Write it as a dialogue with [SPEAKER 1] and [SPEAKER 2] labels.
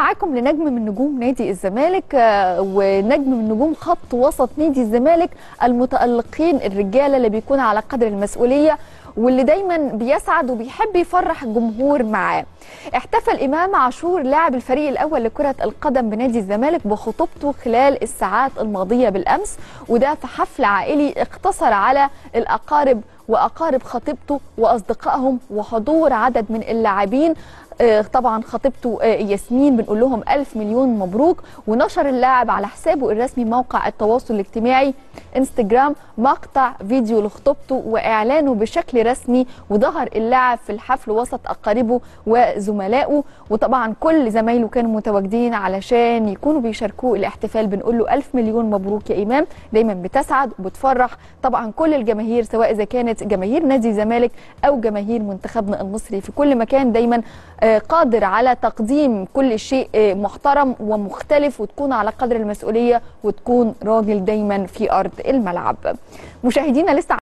[SPEAKER 1] معاكم لنجم من نجوم نادي الزمالك آه، ونجم من نجوم خط وسط نادي الزمالك المتألقين الرجاله اللي بيكون على قدر المسؤوليه واللي دايما بيسعد وبيحب يفرح الجمهور معاه احتفل امام عاشور لاعب الفريق الاول لكره القدم بنادي الزمالك بخطوبته خلال الساعات الماضيه بالامس وده في حفل عائلي اقتصر على الاقارب واقارب خطيبته واصدقائهم وحضور عدد من اللاعبين آه، طبعا خطيبته آه، ياسمين بنقول لهم ألف مليون مبروك ونشر اللاعب على حسابه الرسمي موقع التواصل الاجتماعي انستجرام مقطع فيديو لخطوبته واعلانه بشكل رسمي وظهر اللاعب في الحفل وسط اقاربه وزملائه وطبعا كل زمايله كانوا متواجدين علشان يكونوا بيشاركوه الاحتفال بنقول له ألف مليون مبروك يا امام دايما بتسعد وبتفرح طبعا كل الجماهير سواء اذا كانت جماهير نادي الزمالك او جماهير منتخبنا المصري في كل مكان دايما آه، قادر على تقديم كل شيء آه، محترم ومختلف وتكون على قدر المسؤوليه وتكون راجل دايما في ارض الملعب مشاهدينا لسه